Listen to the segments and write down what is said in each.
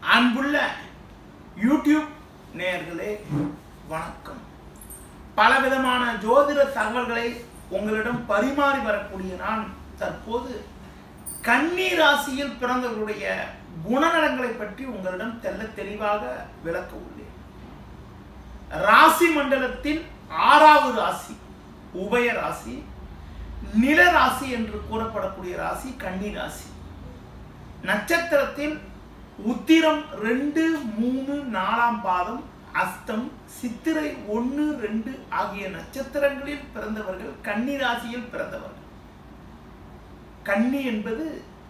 அன்புள்ள யூடியூப் நேயர்களே வணக்கம் பலவிதமான ஜோதிட தகவல்களை உங்களிடம் பரிமாறி வரக்கூடிய நான் தற்போது கன்னி ராசியில் பிறந்தவர்களுடைய குணநலங்களை பற்றி உங்களிடம் தெல்ல தெளிவாக விளக்க உள்ளேன் ராசி மண்டலத்தில் ஆறாவது ராசி உபய ராசி நில ராசி என்று கூறப்படக்கூடிய ராசி கன்னி ராசி நட்சத்திரத்தில் உத்திரம் ரெண்டு மூணு நாலாம் பாதம் அஸ்தம் சித்திரை ஒன்று ரெண்டு ஆகிய நட்சத்திரங்களில் பிறந்தவர்கள் கன்னி ராசியில் பிறந்தவர்கள் கன்னி என்பது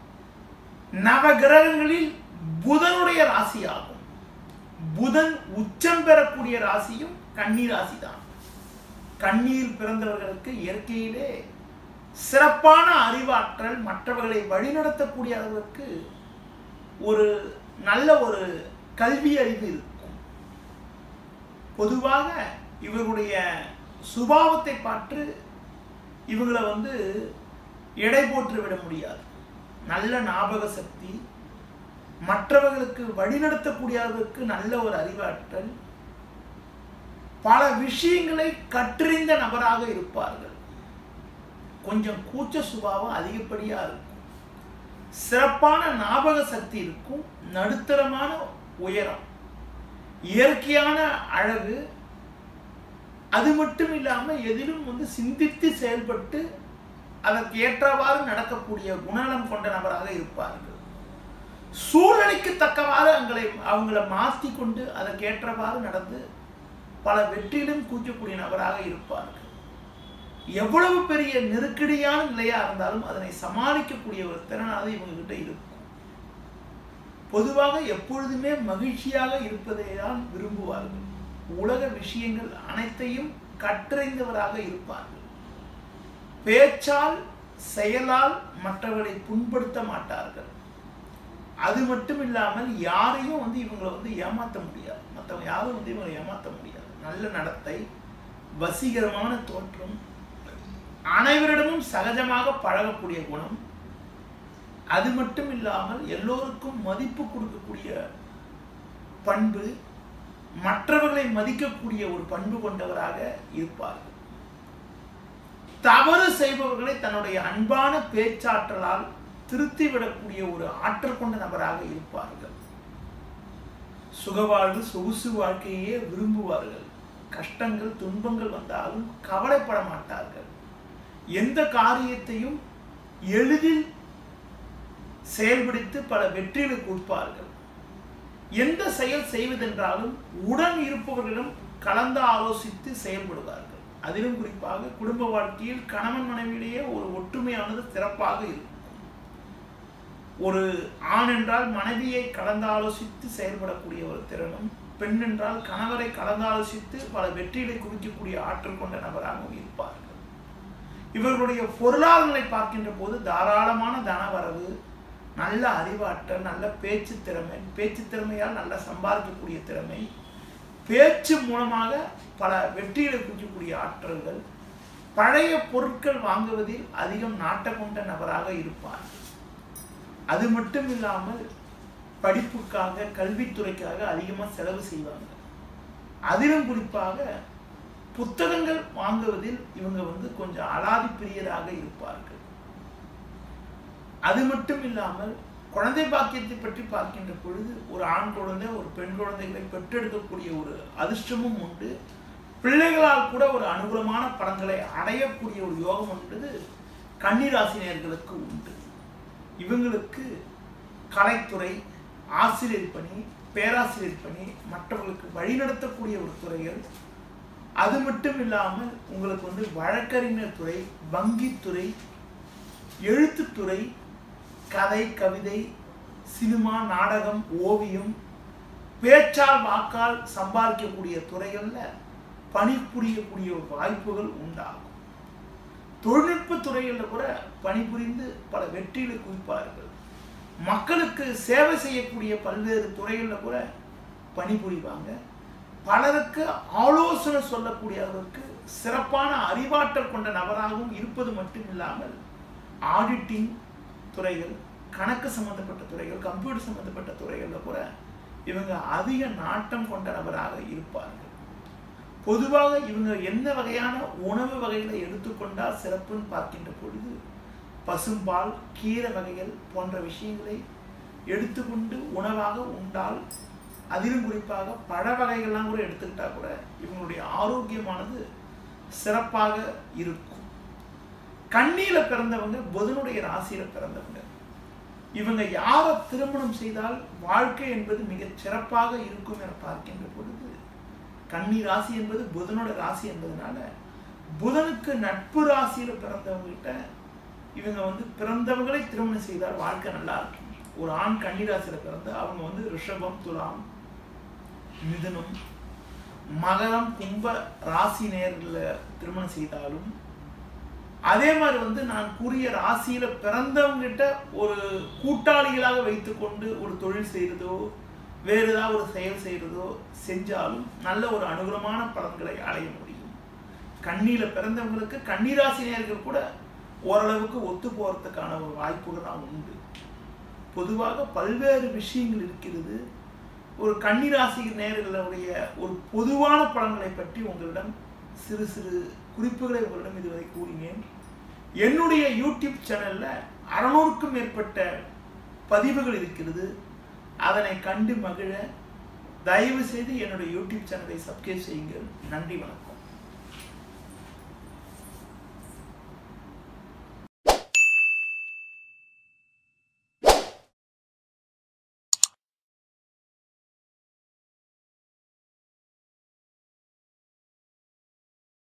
நவகிரகங்களில் புதனுடைய ராசியாகும் புதன் உச்சம் பெறக்கூடிய ராசியும் கன்னி ராசி தான் கண்ணியில் பிறந்தவர்களுக்கு இயற்கையிலே சிறப்பான அறிவாற்றல் மற்றவர்களை வழிநடத்தக்கூடிய அளவுக்கு ஒரு நல்ல ஒரு கல்வி அறிவு இருக்கும் பொதுவாக இவர்களுடைய சுபாவத்தை பார்த்து இவங்களை வந்து எடை போட்டு விட முடியாது நல்ல ஞாபக சக்தி மற்றவர்களுக்கு வழிநடத்தக்கூடிய அளவுக்கு நல்ல ஒரு அறிவாற்றல் பல விஷயங்களை கற்றறிந்த நபராக இருப்பார்கள் கொஞ்சம் கூச்ச சுபாவம் அதிகப்படியா இருக்கும் சிறப்பான ஞாபக சக்தி இருக்கும் நடுத்தரமான உயரம் இயற்கையான அழகு அது மட்டும் இல்லாம எதிலும் வந்து சிந்தித்து செயல்பட்டு அதற்கு ஏற்றவாறு நடக்கக்கூடிய குணநலம் கொண்ட நபராக இருப்பார்கள் சூழ்நிலைக்கு தக்கவாறு அவங்களை அவங்கள மாற்றி கொண்டு அதற்கு ஏற்றவாறு நடந்து பல வெற்றியிலும் கூச்சக்கூடிய நபராக இருப்பார்கள் எவ்வளவு பெரிய நெருக்கடியான நிலையா இருந்தாலும் அதனை சமாளிக்கக்கூடிய ஒரு திறனாவது இவங்க கிட்ட இருக்கும் பொதுவாக எப்பொழுதுமே மகிழ்ச்சியாக இருப்பதை தான் விரும்புவார்கள் உலக விஷயங்கள் அனைத்தையும் கற்றறிந்தவராக இருப்பார்கள் பேச்சால் செயலால் மற்றவர்களை புண்படுத்த மாட்டார்கள் அது மட்டும் இல்லாமல் யாரையும் வந்து இவங்களை வந்து ஏமாற்ற முடியாது மற்றவங்க யாரும் வந்து இவங்களை ஏமாற்ற முடியாது நல்ல நடத்தை வசீகரமான தோற்றம் அனைவரிடமும் சகஜமாக பழகக்கூடிய குணம் அது மட்டும் இல்லாமல் எல்லோருக்கும் மதிப்பு கொடுக்கக்கூடிய பண்பு மற்றவர்களை மதிக்கக்கூடிய ஒரு பண்பு கொண்டவராக இருப்பார்கள் தவறு செய்பவர்களை தன்னுடைய அன்பான பேச்சாற்றலால் திருத்திவிடக்கூடிய ஒரு ஆற்றல் கொண்ட நபராக இருப்பார்கள் சுகவாழ்வு சொகுசு வாழ்க்கையே விரும்புவார்கள் கஷ்டங்கள் துன்பங்கள் வந்தாலும் கவலைப்பட மாட்டார்கள் எந்த காரியத்தையும் எளிதில் செயல்படுத்தி பல வெற்றிகளை கொடுப்பார்கள் எந்த செயல் செய்வதென்றாலும் உடன் இருப்பவர்களிடம் கலந்து ஆலோசித்து செயல்படுவார்கள் அதிலும் குறிப்பாக குடும்ப வாழ்க்கையில் கணவன் மனைவியிலேயே ஒரு ஒற்றுமையானது சிறப்பாக இருக்கும் ஒரு ஆண் என்றால் மனைவியை கலந்து ஆலோசித்து செயல்படக்கூடிய ஒரு திறனும் பெண் என்றால் கணவரை கலந்து ஆலோசித்து பல வெற்றிகளை குவிக்கக்கூடிய ஆற்றல் கொண்ட நபராகவும் இருப்பார்கள் இவர்களுடைய பொருளாதாரங்களை பார்க்கின்ற போது தாராளமான தனவரவு நல்ல அறிவாற்றல் நல்ல பேச்சு திறமை பேச்சு திறமையால் நல்ல சம்பாதிக்கக்கூடிய திறமை பேச்சு மூலமாக பல வெற்றிகளை குவிக்கக்கூடிய ஆற்றல்கள் பழைய பொருட்கள் வாங்குவதில் அதிகம் நாட்ட கொண்ட நபராக இருப்பார் அது மட்டும் இல்லாமல் படிப்புக்காக கல்வித்துறைக்காக அதிகமாக செலவு செய்வாங்க அதிலும் குறிப்பாக புத்தகங்கள் வாங்குவதில் இவங்க வந்து கொஞ்சம் அலாதி பிரியராக இருப்பார்கள் அது மட்டும் இல்லாமல் குழந்தை பாக்கியத்தை பற்றி பார்க்கின்ற பொழுது ஒரு ஆண் குழந்தை ஒரு பெண் குழந்தைகளை பெற்றெடுக்கக்கூடிய ஒரு அதிர்ஷ்டமும் உண்டு பிள்ளைகளால் கூட ஒரு அனுகூலமான பலன்களை அடையக்கூடிய ஒரு யோகம் என்பது கன்னிராசினியர்களுக்கு உண்டு இவங்களுக்கு கலைத்துறை ஆசிரியர் பணி பேராசிரியர் பணி மற்றவர்களுக்கு வழிநடத்தக்கூடிய ஒரு துறைகள் அது மட்டும் இல்லாமல் உங்களுக்கு வந்து வழக்கறிஞர் துறை வங்கித்துறை எழுத்துத்துறை கதை கவிதை சினிமா நாடகம் ஓவியம் பேச்சால் வாக்கால் சம்பாதிக்கக்கூடிய துறைகளில் பணிபுரியக்கூடிய வாய்ப்புகள் உண்டாகும் தொழில்நுட்ப துறைகளில் கூட பணிபுரிந்து பல வெற்றிகளை குவிப்பார்கள் மக்களுக்கு சேவை செய்யக்கூடிய பல்வேறு துறைகளில் கூட பணிபுரிவாங்க பலருக்கு ஆலோசனை சொல்லக்கூடிய அளவுக்கு சிறப்பான அறிவாற்றல் கொண்ட நபராகவும் இருப்பது மட்டும் இல்லாமல் ஆடிட்டிங் துறைகள் கணக்கு சம்பந்தப்பட்ட துறைகள் கம்ப்யூட்டர் சம்பந்தப்பட்ட துறைகளில் கூட இவங்க அதிக நாட்டம் கொண்ட நபராக இருப்பார்கள் பொதுவாக இவங்க எந்த வகையான உணவு வகைகளை எடுத்துக்கொண்டால் சிறப்புன்னு பார்க்கின்ற பொழுது பசும்பால் கீரை வகைகள் போன்ற விஷயங்களை எடுத்துக்கொண்டு உணவாக உண்டால் அதிலும் குறிப்பாக பழ வகைகள்லாம் கூட எடுத்துக்கிட்டா கூட இவங்களுடைய ஆரோக்கியமானது சிறப்பாக இருக்கும் கண்ணியில பிறந்தவங்க புதனுடைய ராசியில பிறந்தவங்க இவங்க யாரை திருமணம் செய்தால் வாழ்க்கை என்பது மிகச் சிறப்பாக இருக்கும் என பார்க்கின்ற பொழுது கன்னி ராசி என்பது புதனோட ராசி என்பதனால புதனுக்கு நட்பு ராசியில பிறந்தவங்ககிட்ட இவங்க வந்து பிறந்தவங்களை திருமணம் செய்தால் வாழ்க்கை நல்லா இருக்கும் ஒரு ஆண் கன்னி ராசியில பிறந்த அவங்க வந்து ரிஷபம் துலாம் மிதுனம் மகரம் கும்ப ராசி நேரில் திருமணம் செய்தாலும் அதே மாதிரி வந்து நான் கூறிய ராசியில பிறந்தவங்கிட்ட ஒரு கூட்டாளிகளாக வைத்துக்கொண்டு ஒரு தொழில் செய்கிறதோ வேறு ஏதாவது ஒரு செயல் செய்கிறதோ செஞ்சாலும் நல்ல ஒரு அனுகூலமான பலன்களை அடைய முடியும் கண்ணியில பிறந்தவங்களுக்கு கன்னிராசினியர்கள் கூட ஓரளவுக்கு ஒத்து போறதுக்கான ஒரு வாய்ப்புகள் உண்டு பொதுவாக பல்வேறு விஷயங்கள் இருக்கிறது ஒரு கன்னிராசி நேர்களுடைய ஒரு பொதுவான பலன்களை பற்றி உங்களிடம் சிறு சிறு குறிப்புகளை உங்களிடம் இதுவரை கூறினேன் என்னுடைய யூடியூப் சேனல்ல அறநூறுக்கும் மேற்பட்ட பதிவுகள் இருக்கிறது அதனை கண்டு மகிழ தயவு செய்து என்னுடைய யூடியூப் சேனலை சப்ஸ்கிரைப் செய்யுங்கள் நன்றி வணக்கம்